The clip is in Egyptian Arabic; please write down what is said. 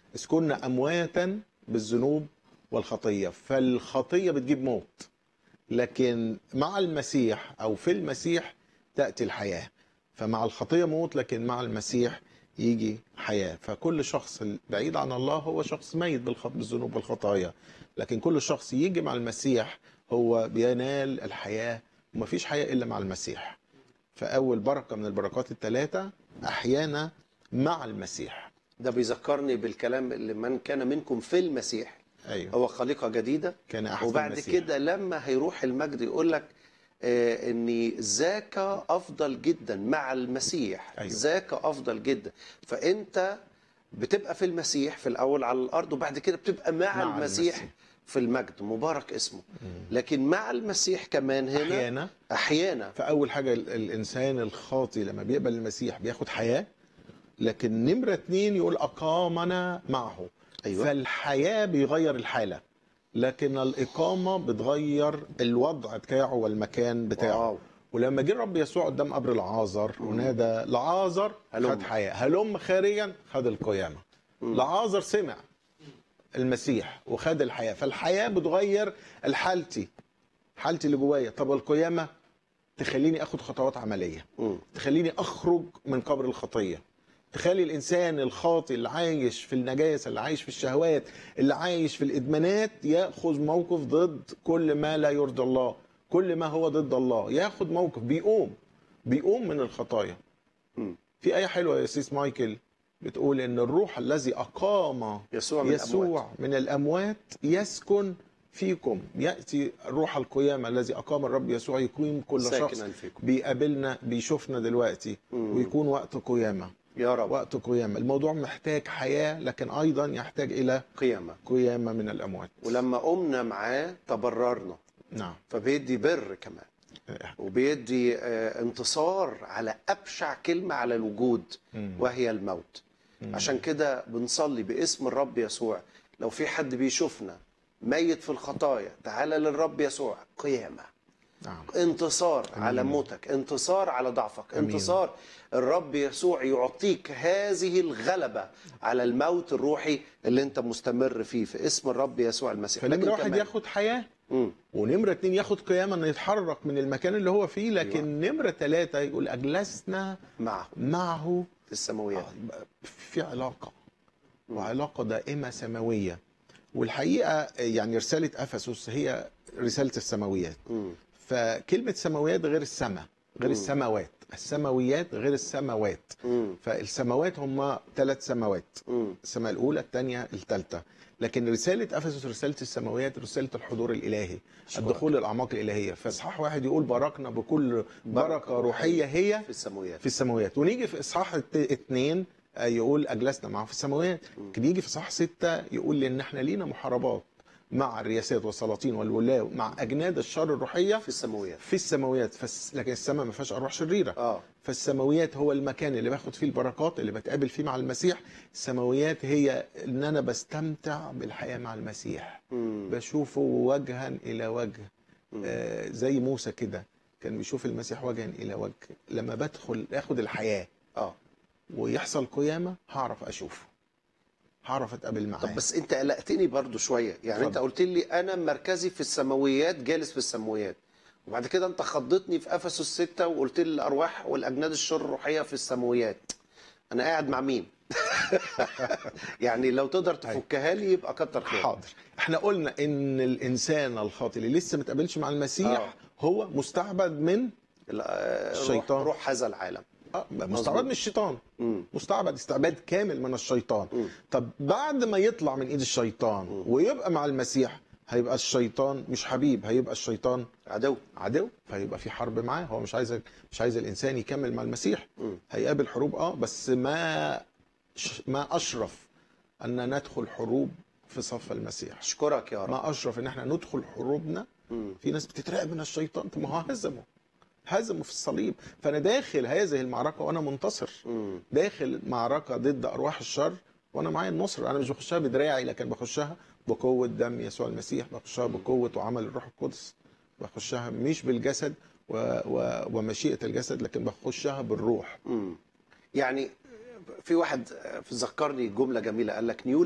إذ كنا أمواتا بالذنوب والخطية فالخطية بتجيب موت لكن مع المسيح أو في المسيح تأتي الحياة فمع الخطية موت لكن مع المسيح يجي حياة فكل شخص بعيد عن الله هو شخص ميت بالخ- بالذنوب والخطايا لكن كل شخص يجي مع المسيح هو بينال الحياة ومفيش حياة إلا مع المسيح فأول بركة من البركات الثلاثة أحيانا مع المسيح ده بيذكرني بالكلام اللي من كان منكم في المسيح أيوه هو خليقة جديدة كان أحسن وبعد المسيح. كده لما هيروح المجد يقول لك آه ان ذاك افضل جدا مع المسيح أيوة. ذاك افضل جدا فانت بتبقى في المسيح في الاول على الارض وبعد كده بتبقى مع, مع مع المسيح, المسيح. في المجد مبارك اسمه لكن مع المسيح كمان هنا أحيانا احيانا فأول حاجة ال- الإنسان الخاطي لما بيقبل المسيح بياخد حياة لكن نمرة اتنين يقول أقامنا معه أيوة. فالحياة بيغير الحالة لكن الإقامة بتغير الوضع بتاعه والمكان بتاعه واو. ولما جه الرب يسوع قدام قبر العازر ونادى لعازر هلم. خد حياة هلم خارجا خد القيامة لعازر سمع المسيح وخد الحياة فالحياة بتغير حالتي حالتي اللي جوايا طب القيامة تخليني اخد خطوات عمليه مم. تخليني اخرج من قبر الخطيه تخلي الانسان الخاطئ اللي عايش في النجاسه اللي عايش في الشهوات اللي عايش في الادمانات ياخذ موقف ضد كل ما لا يرضي الله كل ما هو ضد الله ياخد موقف بيقوم بيقوم من الخطايا مم. في ايه حلوه يا سيس مايكل بتقول ان الروح الذي اقام يسوع من يسوع الأموات. من الاموات يسكن فيكم ياتي روح القيامه الذي اقام الرب يسوع يقيم كل شخص ساكنا فيكم بيقابلنا بيشوفنا دلوقتي مم. ويكون وقت قيامه يا رب وقت قيامه الموضوع محتاج حياه لكن ايضا يحتاج الى قيامة قيامه من الاموات ولما قمنا معاه تبررنا نعم فبيدي بر كمان وبيدي آه، انتصار على ابشع كلمه على الوجود مم. وهي الموت عشان كده بنصلي باسم الرب يسوع لو في حد بيشوفنا ميت في الخطايا تعالى للرب يسوع قيامه نعم انتصار أمين. على موتك انتصار على ضعفك أمين. انتصار الرب يسوع يعطيك هذه الغلبة على الموت الروحي اللي انت مستمر فيه في اسم الرب يسوع المسيح فنمره لكن واحد كمان- ياخد حياه مم. ونمرة اتنين ياخد قيامة انه يتحرك من المكان اللي هو فيه لكن نمرة ثلاثة يقول أجلسنا معه معه في السماويات آه، في علاقة وعلاقة دائمة سماوية والحقيقة يعني رسالة أفسس هي رسالة السماويات مم. فكلمة سماويات غير السماء غير السماوات السماويات غير السماوات مم. فالسماوات هم ثلاث سماوات مم. السماء الأولى الثانية الثالثة لكن رسالة أفسس رسالة السماويات رسالة الحضور الإلهي الدخول الأعماق الإلهية فإصحاح واحد يقول باركنا بكل بركة روحية هي في السماويات في السماوات ونيجي في إصحاح الت- اتنين آه، يقول أجلسنا معه في السماوات لكن يجي في إصحاح ستة يقول إن إحنا لينا محاربات مع الرياسات والسلاطين والولاة مع أجناد الشر الروحية في السماويات في السماويات فس... لكن السماء ما فيهاش أرواح شريرة اه فالسماويات هو المكان اللي باخد فيه البركات اللي بتقابل فيه مع المسيح السماويات هي ان انا بستمتع بالحياه مع المسيح مم. بشوفه وجها الى وجه مم. آه زي موسى كده كان بيشوف المسيح وجها الى وجه لما بدخل اخد الحياه اه ويحصل قيامه هعرف اشوفه هعرف اتقابل معاه طب بس انت قلقتني برضو شويه يعني انت اتفضل. قلت لي انا مركزي في السماويات جالس في السماويات وبعد كده انت خضتني في افسس ستة وقلت لي الارواح والاجناد الشر الروحيه في السماويات انا قاعد مع مين يعني لو تقدر تفكها لي يبقى كتر خير حاضر احنا قلنا ان الانسان الخاطئ اللي لسه ما اتقابلش مع المسيح آه. هو مستعبد من الشيطان الشيطان. روح, روح هذا العالم آه مستعبد من الشيطان مم. مستعبد استعباد كامل من الشيطان مم. طب بعد ما يطلع من ايد الشيطان ويبقى مع المسيح هيبقى الشيطان مش حبيب هيبقى الشيطان عدو عدو فهيبقى في حرب معاه هو مش عايز مش عايز الانسان يكمل مع المسيح مم. هيقابل حروب اه بس ما ش- ما اشرف ان ندخل حروب في صف المسيح اشكرك يا رب ما اشرف ان احنا ندخل حروبنا مم. في ناس بتترعب من الشيطان طب ما هو هزمه هزمه في الصليب فانا داخل هذه المعركه وانا منتصر مم. داخل معركه ضد ارواح الشر وانا معايا النصر انا مش بخشها بدراعي لكن بخشها بقوه دم يسوع المسيح بخشها بقوه وعمل الروح القدس بخشها مش بالجسد و... و... ومشيئه الجسد لكن بخشها بالروح مم. يعني في واحد ذكرني جمله جميله قال لك نيو